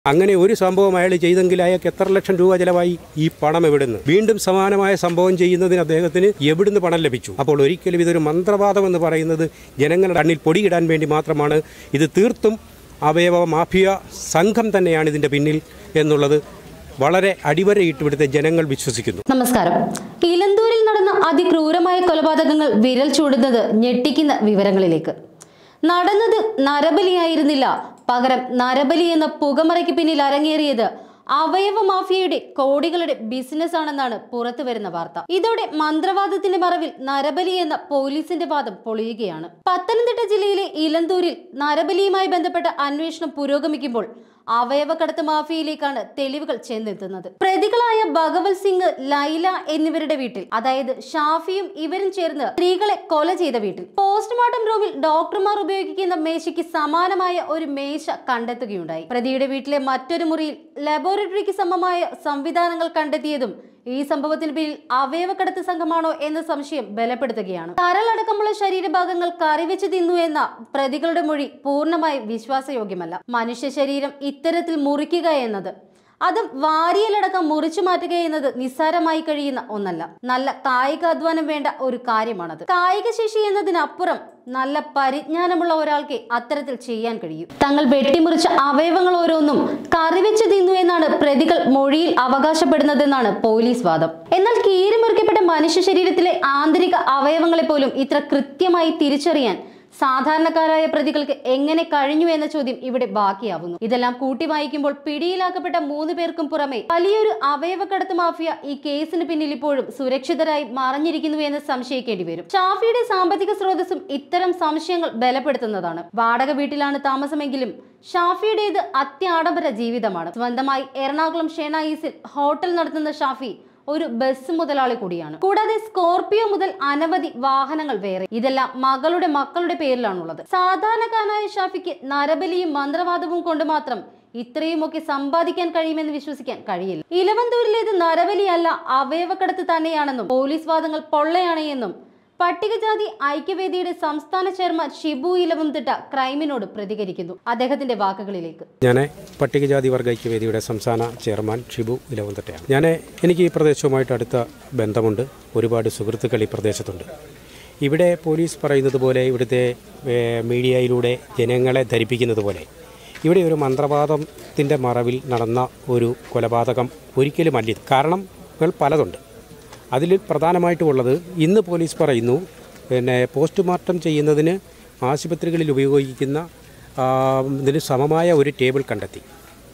അങ്ങനെ ഒരു സംഭവം അയാൾ ചെയ്തെങ്കിൽ അയാൾക്ക് എത്ര ലക്ഷം രൂപ ചെലവായി ഈ പണം എവിടുന്ന് വീണ്ടും സമാനമായ സംഭവം ചെയ്യുന്നതിന് അദ്ദേഹത്തിന് എവിടുന്ന് പണം ലഭിച്ചു അപ്പോൾ ഒരിക്കലും ഇതൊരു മന്ത്രവാദം എന്ന് പറയുന്നത് ജനങ്ങളുടെ കണ്ണിൽ പൊടിയിടാൻ വേണ്ടി മാത്രമാണ് ഇത് തീർത്തും അവയവ മാഫിയ സംഘം തന്നെയാണ് ഇതിൻ്റെ പിന്നിൽ എന്നുള്ളത് വളരെ അടിവരയിട്ട് ഇവിടുത്തെ ജനങ്ങൾ വിശ്വസിക്കുന്നു നമസ്കാരം ഇലന്തൂരിൽ നടന്ന അതിക്രൂരമായ കൊലപാതകങ്ങൾ വിരൽ ചൂടുന്നത് ഞെട്ടിക്കുന്ന വിവരങ്ങളിലേക്ക് നടന്നത് നരബലിയായിരുന്നില്ല പകരം നരബലി എന്ന പുകമറയ്ക്ക് പിന്നിൽ അരങ്ങേറിയത് അവയവ മാഫിയയുടെ കോടികളുടെ ബിസിനസ് ആണെന്നാണ് പുറത്തു വരുന്ന വാർത്ത ഇതോടെ മന്ത്രവാദത്തിന്റെ മറവിൽ നരബലി എന്ന പോലീസിന്റെ വാദം പൊളിയുകയാണ് പത്തനംതിട്ട ജില്ലയിലെ ഇലന്തൂരിൽ നരബലിയുമായി ബന്ധപ്പെട്ട അന്വേഷണം പുരോഗമിക്കുമ്പോൾ അവയവക്കടത്ത് മാഫിയയിലേക്കാണ് തെളിവുകൾ ചെന്നെത്തുന്നത് പ്രതികളായ ഭഗവത് സിംഗ് ലൈല എന്നിവരുടെ വീട്ടിൽ അതായത് ഷാഫിയും ഇവരും ചേർന്ന് സ്ത്രീകളെ കൊല ചെയ്ത വീട്ടിൽ പോസ്റ്റ്മോർട്ടം റൂമിൽ ഡോക്ടർമാർ ഉപയോഗിക്കുന്ന മേശയ്ക്ക് സമാനമായ ഒരു മേശ കണ്ടെത്തുകയുണ്ടായി പ്രതിയുടെ വീട്ടിലെ മറ്റൊരു മുറിയിൽ ലബോറട്ടറിക്ക് സമമായ സംവിധാനങ്ങൾ കണ്ടെത്തിയതും ഈ സംഭവത്തിന് പിന്നിൽ അവയവക്കടത്ത് സംഘമാണോ എന്ന സംശയം ബലപ്പെടുത്തുകയാണ് കരളടക്കമുള്ള ശരീരഭാഗങ്ങൾ കറിവെച്ച് തിന്നു എന്ന പ്രതികളുടെ മൊഴി പൂർണ്ണമായി വിശ്വാസയോഗ്യമല്ല മനുഷ്യ ശരീരം ഇത്തരത്തിൽ മുറിക്കുക എന്നത് അതും വാരിയലടക്കം മുറിച്ചു മാറ്റുക എന്നത് നിസ്സാരമായി കഴിയുന്ന ഒന്നല്ല നല്ല കായിക അധ്വാനം വേണ്ട ഒരു കാര്യമാണത് കായിക ശേഷി എന്നതിനപ്പുറം നല്ല പരിജ്ഞാനമുള്ള ഒരാൾക്ക് അത്തരത്തിൽ ചെയ്യാൻ കഴിയും തങ്ങൾ വെട്ടിമുറിച്ച അവയവങ്ങൾ ഓരോന്നും കറിവെച്ച് തിന്നു എന്നാണ് പ്രതികൾ മൊഴിയിൽ അവകാശപ്പെടുന്നതെന്നാണ് പോലീസ് വാദം എന്നാൽ കീറിമുറിക്കപ്പെട്ട മനുഷ്യ ശരീരത്തിലെ ആന്തരിക അവയവങ്ങളെ പോലും ഇത്ര കൃത്യമായി തിരിച്ചറിയാൻ സാധാരണക്കാരായ പ്രതികൾക്ക് എങ്ങനെ കഴിഞ്ഞു എന്ന ചോദ്യം ഇവിടെ ബാക്കിയാവുന്നു ഇതെല്ലാം കൂട്ടി വായിക്കുമ്പോൾ പിടിയിലാക്കപ്പെട്ട മൂന്ന് പേർക്കും പുറമെ വലിയൊരു അവയവക്കടത്ത് മാഫിയ ഈ കേസിന് പിന്നിൽ ഇപ്പോഴും സുരക്ഷിതരായി മറഞ്ഞിരിക്കുന്നു എന്ന് സംശയിക്കേണ്ടി വരും ഷാഫിയുടെ സാമ്പത്തിക സ്രോതസ്സും ഇത്തരം സംശയങ്ങൾ ബലപ്പെടുത്തുന്നതാണ് വാടക വീട്ടിലാണ് താമസമെങ്കിലും ഷാഫിയുടേത് അത്യാഡംബര ജീവിതമാണ് സ്വന്തമായി എറണാകുളം ഷേണായിസിൽ ഹോട്ടൽ നടത്തുന്ന ഷാഫി ഒരു ബസ് മുതലാളി കൂടിയാണ് കൂടാതെ സ്കോർപിയോ മുതൽ അനവധി വാഹനങ്ങൾ വേറെ ഇതെല്ലാം മകളുടെ മക്കളുടെ പേരിലാണുള്ളത് സാധാരണക്കാരനായ ഷാഫിക്ക് നരബലിയും മന്ത്രവാദവും കൊണ്ട് മാത്രം ഇത്രയുമൊക്കെ സമ്പാദിക്കാൻ കഴിയുമെന്ന് വിശ്വസിക്കാൻ കഴിയില്ല ഇലവന്തൂരിലേത് നരബലിയല്ല അവയവക്കടത്ത് തന്നെയാണെന്നും പോലീസ് വാദങ്ങൾ പൊള്ളയാണ് എന്നും പട്ടികജാതി ഐക്യവേദിയുടെ സംസ്ഥാന ചെയർമാൻ ഷിബു ഇലവംതിട്ട ക്രൈമിനോട് പ്രതികരിക്കുന്നു അദ്ദേഹത്തിന്റെ വാക്കുകളിലേക്ക് ഞാൻ പട്ടികജാതി വർഗ ഐക്യവേദിയുടെ സംസ്ഥാന ചെയർമാൻ ഷിബു ഇലവന്തട്ടയാണ് ഞാൻ എനിക്ക് ഈ പ്രദേശവുമായിട്ട് അടുത്ത ബന്ധമുണ്ട് ഒരുപാട് സുഹൃത്തുക്കൾ ഈ പ്രദേശത്തുണ്ട് ഇവിടെ പോലീസ് പറയുന്നത് പോലെ ഇവിടുത്തെ ഏഹ്, മീഡിയയിലൂടെ ജനങ്ങളെ ധരിപ്പിക്കുന്നത് പോലെ ഇവിടെ ഒരു മന്ത്രവാദത്തിൻ്റെ മറവിൽ നടന്ന ഒരു കൊലപാതകം ഒരിക്കലുമല്ല ഇത് കാരണങ്ങൾ പലതുണ്ട് അതിൽ പ്രധാനമായിട്ടുമുള്ളത് ഇന്ന് പോലീസ് പറയുന്നു പിന്നെ പോസ്റ്റ്മോർട്ടം ചെയ്യുന്നതിന് ആശുപത്രികളിൽ ഉപയോഗിക്കുന്ന ആ, ഇതിന് സമമായ ഒരു ടേബിൾ കണ്ടെത്തി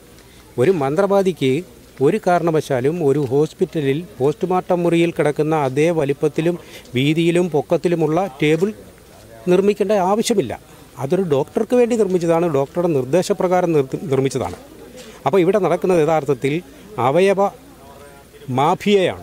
ഒരു മന്ത്രവാദിക്ക് ഒരു കാരണവശാലും ഒരു ഹോസ്പിറ്റലിൽ പോസ്റ്റ്മോർട്ടം മുറിയിൽ കിടക്കുന്ന അതേ വലിപ്പത്തിലും വീതിയിലും പൊക്കത്തിലുമുള്ള ടേബിൾ നിർമ്മിക്കേണ്ട ആവശ്യമില്ല അതൊരു ഡോക്ടർക്ക് വേണ്ടി നിർമ്മിച്ചതാണ് ഡോക്ടറുടെ നിർദ്ദേശപ്രകാരം നിർ- നിർമ്മിച്ചതാണ് അപ്പോൾ ഇവിടെ നടക്കുന്നത് യഥാർത്ഥത്തിൽ അവയവ മാഫിയയാണ്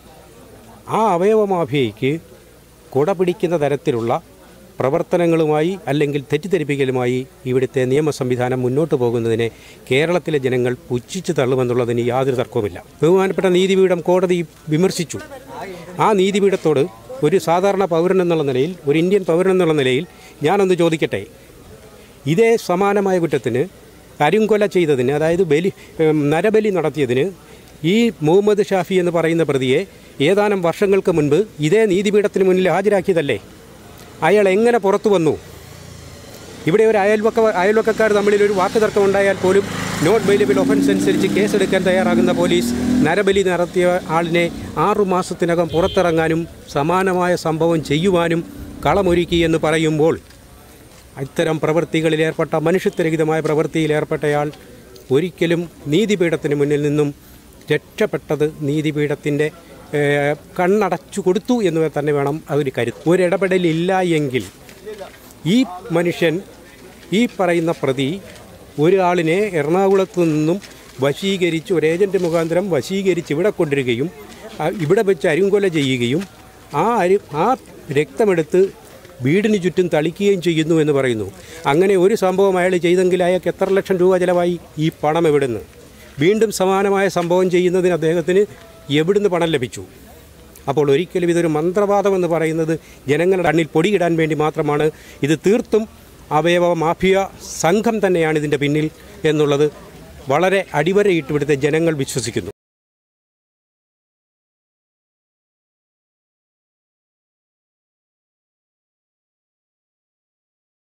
ആ അവയവ മാഫിയയ്ക്ക് കുട പിടിക്കുന്ന തരത്തിലുള്ള പ്രവർത്തനങ്ങളുമായി അല്ലെങ്കിൽ തെറ്റിദ്ധരിപ്പിക്കലുമായി ഇവിടുത്തെ നിയമ സംവിധാനം മുന്നോട്ട് പോകുന്നതിനെ കേരളത്തിലെ ജനങ്ങൾ പുച്ഛിച്ചു തള്ളുമെന്നുള്ളതിന് യാതൊരു തർക്കവുമില്ല ബഹുമാനപ്പെട്ട നീതിപീഠം കോടതി വിമർശിച്ചു ആ നീതിപീഠത്തോട് ഒരു സാധാരണ പൗരൻ എന്നുള്ള നിലയിൽ ഒരു ഇന്ത്യൻ പൗരൻ എന്നുള്ള നിലയിൽ ഞാനൊന്ന് ചോദിക്കട്ടെ ഇതേ സമാനമായ കുറ്റത്തിന് കരിങ്കൊല ചെയ്തതിന് അതായത് ബലി ഉം, നരബലി നടത്തിയതിന് ഈ മുഹമ്മദ് ഷാഫി എന്ന് പറയുന്ന പ്രതിയെ ഏതാനും വർഷങ്ങൾക്ക് മുൻപ് ഇതേ നീതിപീഠത്തിന് മുന്നിൽ ഹാജരാക്കിയതല്ലേ അയാൾ എങ്ങനെ പുറത്തു വന്നു ഇവിടെ ഒരു അയൽവക്ക അയൽവക്കക്കാർ തമ്മിൽ ഒരു വാക്ക് തർക്കം ഉണ്ടായാൽ പോലും നോട്ട് ബെയിലബിൾ ഒഫൻസ് അനുസരിച്ച് കേസെടുക്കാൻ തയ്യാറാകുന്ന പോലീസ് നരബലി നടത്തിയ ആളിനെ ആറു മാസത്തിനകം പുറത്തിറങ്ങാനും സമാനമായ സംഭവം ചെയ്യുവാനും കളമൊരുക്കി എന്ന് പറയുമ്പോൾ ഇത്തരം പ്രവൃത്തികളിൽ ഏർപ്പെട്ട മനുഷ്യത്വരഹിതമായ പ്രവൃത്തിയിൽ ഏർപ്പെട്ടയാൾ ഒരിക്കലും നീതിപീഠത്തിന് മുന്നിൽ നിന്നും രക്ഷപ്പെട്ടത് നീതിപീഠത്തിൻ്റെ ഏഹ്, കണ്ണടച്ചു കൊടുത്തു എന്ന് തന്നെ വേണം അതൊരു കരുത്ത് ഒരിടപെടലില്ല എങ്കിൽ ഈ മനുഷ്യൻ ഈ പറയുന്ന പ്രതി ഒരാളിനെ എറണാകുളത്തു നിന്നും വശീകരിച്ച് ഒരു ഏജൻറ്റ് മുഖാന്തരം വശീകരിച്ച് ഇവിടെ കൊണ്ടുവരികയും ആ, ഇവിടെ വെച്ച് അരുങ്കൊല ചെയ്യുകയും ആ അരി ആ രക്തമെടുത്ത് വീടിന് ചുറ്റും തളിക്കുകയും ചെയ്യുന്നു എന്ന് പറയുന്നു അങ്ങനെ ഒരു സംഭവം അയാൾ ചെയ്തെങ്കിൽ അയാൾക്ക് എത്ര ലക്ഷം രൂപ ചിലവായി ഈ പണം എവിടുന്ന് വീണ്ടും സമാനമായ സംഭവം ചെയ്യുന്നതിന് അദ്ദേഹത്തിന് എവിടുന്ന് പണം ലഭിച്ചു അപ്പോൾ ഒരിക്കലും ഇതൊരു മന്ത്രവാദം എന്ന് പറയുന്നത് ജനങ്ങളുടെ കണ്ണിൽ പൊടിയിടാൻ വേണ്ടി മാത്രമാണ് ഇത് തീർത്തും അവയവ മാഫിയ സംഘം തന്നെയാണ് ഇതിൻ്റെ പിന്നിൽ എന്നുള്ളത് വളരെ അടിവരയിട്ട് ഇവിടുത്തെ ജനങ്ങൾ വിശ്വസിക്കുന്നു